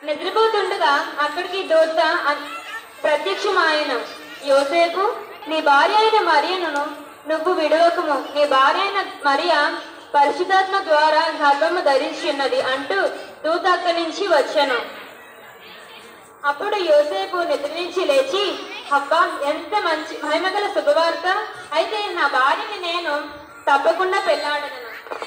నిద్రపోతుండగా అక్కడికి దూత అ- ప్రత్యక్షమాయన యోసేపు నీ భార్య అయిన మరియను నువ్వు విడవకము నీ భార్య అయిన మరియ పరిశుద్ధాత్మ ద్వారా గర్భము ధరించున్నది అంటూ దూత అక్కడి నుంచి వచ్చాను అప్పుడు యోసేపు నిద్ర నుంచి లేచి అబ్బా ఎంత మంచి మహిమగల శుభవార్త అయితే నా భార్యని నేను తప్పకుండా పెళ్ళాడను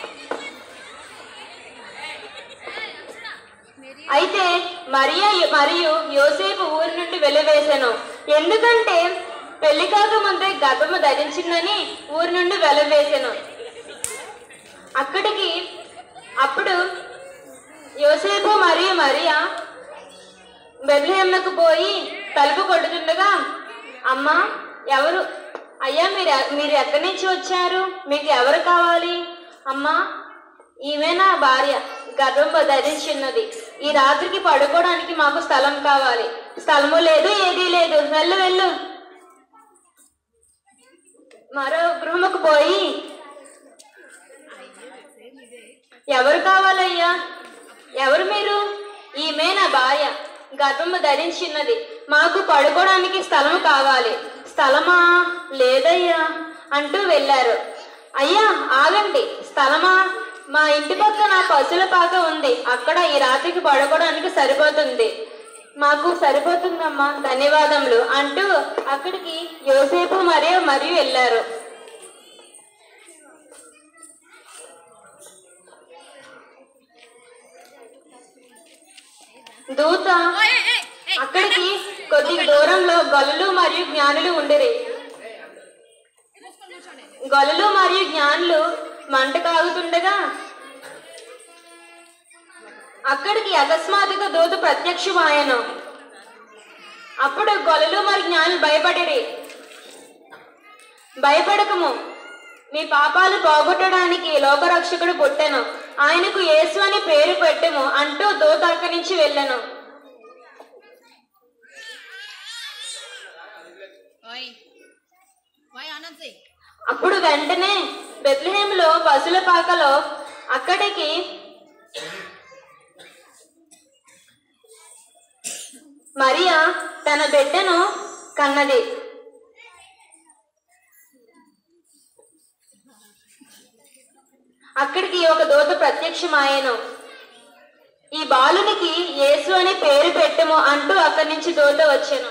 అయితే మరియా మరియు యోసేపు ఊరి నుండి వెలివేశాను ఎందుకంటే పెళ్లి కాక ముందే గర్భము ధరించిందని ఊరి నుండి వెలవేశాను అక్కడికి అప్పుడు యోసేపు మరియు మరియా బెత్లెహేమ్లకు పోయి తలుపు కొడుతుండగా అమ్మా ఎవరు అయ్యా మీరు ఎ- మీరు ఎక్కడి నుంచి వచ్చారు మీకు ఎవరు కావాలి అమ్మా ఈమె నా భార్య గర్భం ధరించున్నది ఈ రాత్రికి పడుకోవడానికి మాకు స్థలం కావాలి స్థలము లేదు ఏదీ లేదు వెళ్ళు వెళ్ళు మరో గృహముకు పోయి ఎవరు కావాలయ్యా ఎవరు మీరు ఈమె నా భార్య గర్భము ధరించినది మాకు పడుకోవడానికి స్థలం కావాలి స్థలమా లేదయ్యా అంటూ వెళ్ళారు అయ్యా ఆగండి స్థలమా మా ఇంటి పక్కన పశువుల పాక ఉంది అక్కడ ఈ రాత్రికి పడుకోవడానికి సరిపోతుంది మాకు సరిపోతుందమ్మా ధన్యవాదములు అంటూ అక్కడికి యోసేపు మరియు మరియు వెళ్ళారు దూత అక్కడికి కొద్ది దూరంలో గొల్లలు మరియు జ్ఞానులు ఉండిరి గొల్లలు మరియు జ్ఞానులు మంట కాగుతుండగా అక్కడికి అకస్మాత్తుగా దూత ప్రత్యక్షమాయను అప్పుడు గొల్లలు మరియు జ్ఞానులు భయపడిరి భయపడకము మీ పాపాలు పోగొట్టడానికి లోకరక్షకుడు పుట్టెను ఆయనకు యేసు అని పేరు పెట్టెము అంటూ దూత అక్కడి నుంచి వెళ్ళను Oi. Vai, Anansi. అప్పుడు వెంటనే బెత్లహేములో పశుల పాకలో అక్కడికి మరియా తన బిడ్డను కన్నది అక్కడికి ఒక దూత ప్రత్యక్షమాయను ఈ బాలునికి యేసు అని పేరు పెట్టము అంటూ అక్కడి నుంచి దూత వచ్చాను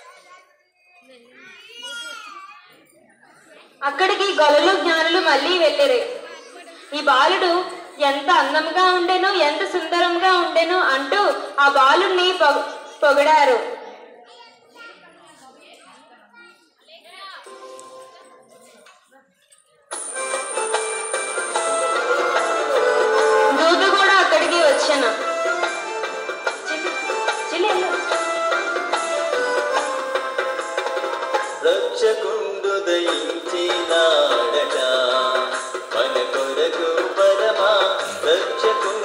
అక్కడికి గొలలు జ్ఞానులు మళ్ళీ వెళ్ళిరి ఈ బాలుడు ఎంత అందంగా ఉండెను ఎంత సుందరంగా ఉండెను అంటూ ఆ బాలుడిని పొగ- పొగిడారు దూత కూడా అక్కడికి వచ్చాను చిల్లి, చిల్లి, వెళ్ళు. రక్షకుండు దయించినాడట మన కొరకు పరమా రక్షకుండు